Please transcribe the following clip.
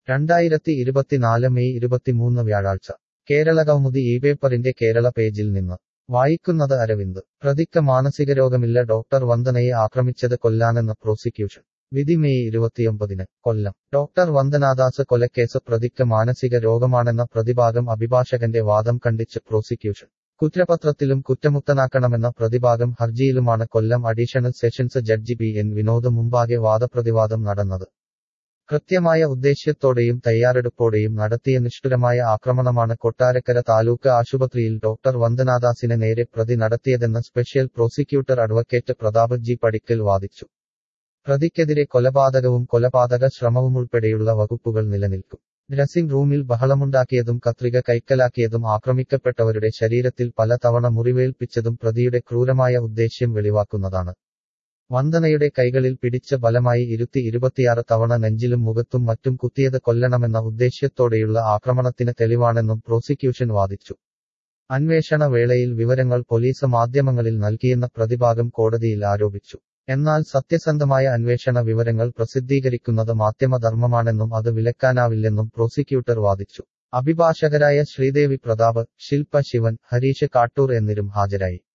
രണ്ടായിരത്തി ഇരുപത്തിനാല് മെയ് ഇരുപത്തിമൂന്ന് വ്യാഴാഴ്ച കേരള കൗമുദി ഈ പേപ്പറിന്റെ കേരള പേജിൽ നിന്ന് വായിക്കുന്നത് അരവിന്ദ് പ്രതിക്ക് മാനസിക രോഗമില്ല ഡോക്ടർ വന്ദനയെ ആക്രമിച്ചത് കൊല്ലാനെന്ന് പ്രോസിക്യൂഷൻ വിധി മെയ് ഇരുപത്തിയൊമ്പതിന് കൊല്ലം ഡോക്ടർ വന്ദനാദാസ് കൊലക്കേസ് പ്രതിക്ക് മാനസിക രോഗമാണെന്ന പ്രതിഭാഗം അഭിഭാഷകന്റെ വാദം കണ്ടിച്ച് പ്രോസിക്യൂഷൻ കുറ്റപത്രത്തിലും കുറ്റമുക്തനാക്കണമെന്ന പ്രതിഭാഗം ഹർജിയിലുമാണ് Kollam additional sessions judge P N Vinod മുമ്പാകെ വാദപ്രതിവാദം നടന്നത് കൃത്യമായ ഉദ്ദേശ്യത്തോടെയും തയ്യാറെടുപ്പോടെയും നടത്തിയ നിഷ്ഠുരമായ ആക്രമണമാണ് കൊട്ടാരക്കര താലൂക്ക് ആശുപത്രിയിൽ ഡോക്ടർ വന്ദനാദാസിനെ നേരെ പ്രതി നടത്തിയതെന്ന് special prosecutor advocate Prathap G Padickal വാദിച്ചു പ്രതിക്കെതിരെ കൊലപാതകവും കൊലപാതക ശ്രമവുമുൾപ്പെടെയുള്ള വകുപ്പുകൾ നിലനിൽക്കും ഡ്രസ്സിംഗ് റൂമിൽ ബഹളമുണ്ടാക്കിയതും കത്രിക കൈക്കലാക്കിയതും ആക്രമിക്കപ്പെട്ടവരുടെ ശരീരത്തിൽ പല തവണ മുറിവേൽപ്പിച്ചതും പ്രതിയുടെ ക്രൂരമായ ഉദ്ദേശ്യം വെളിവാക്കുന്നതാണ് വന്ദനയുടെ കൈകളിൽ പിടിച്ച് ബലമായി ഇരുത്തി ഇരുപത്തിയാറ് തവണ നെഞ്ചിലും മുഖത്തും മറ്റും കുത്തിയത് കൊല്ലണമെന്ന ഉദ്ദേശ്യത്തോടെയുള്ള ആക്രമണത്തിന് തെളിവാണെന്നും പ്രോസിക്യൂഷൻ വാദിച്ചു അന്വേഷണ വേളയിൽ വിവരങ്ങൾ പോലീസ് മാധ്യമങ്ങളിൽ നൽകിയെന്ന പ്രതിഭാഗം കോടതിയിൽ ആരോപിച്ചു എന്നാൽ സത്യസന്ധമായ അന്വേഷണ വിവരങ്ങൾ പ്രസിദ്ധീകരിക്കുന്നത് മാധ്യമധർമ്മമാണെന്നും അത് വിലക്കാനാവില്ലെന്നും പ്രോസിക്യൂട്ടർ വാദിച്ചു അഭിഭാഷകരായ ശ്രീദേവി പ്രതാപ് ശില്പ ശിവൻ ഹരീഷ് കാട്ടൂർ എന്നിവരും ഹാജരായി